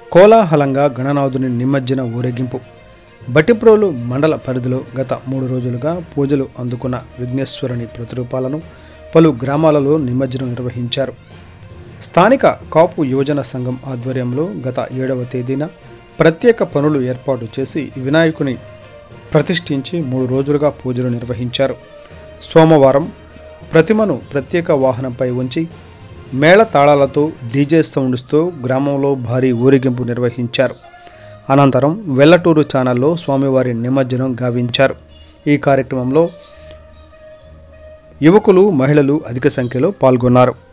కోలాహలంగా గణనాథుని నిమజ్జన ఊరేగింపు బట్టిప్రోలు మండల పరిధిలో గత మూడు రోజులుగా పూజలు అందుకున్న విఘ్నేశ్వరుని ప్రతిరూపాలను పలు గ్రామాలలో నిమజ్జనం నిర్వహించారు స్థానిక కాపు యువజన సంఘం ఆధ్వర్యంలో గత ఏడవ తేదీన ప్రత్యేక పనులు ఏర్పాటు చేసి వినాయకుని ప్రతిష్ఠించి మూడు రోజులుగా పూజలు నిర్వహించారు సోమవారం ప్రతిమను ప్రత్యేక వాహనంపై ఉంచి మేళ తాళాలతో డీజే సౌండ్స్తో గ్రామంలో భారీ ఊరేగింపు నిర్వహించారు అనంతరం వెల్లటూరు ఛానల్లో స్వామివారి నిమజ్జనం గావించారు ఈ కార్యక్రమంలో యువకులు మహిళలు అధిక సంఖ్యలో పాల్గొన్నారు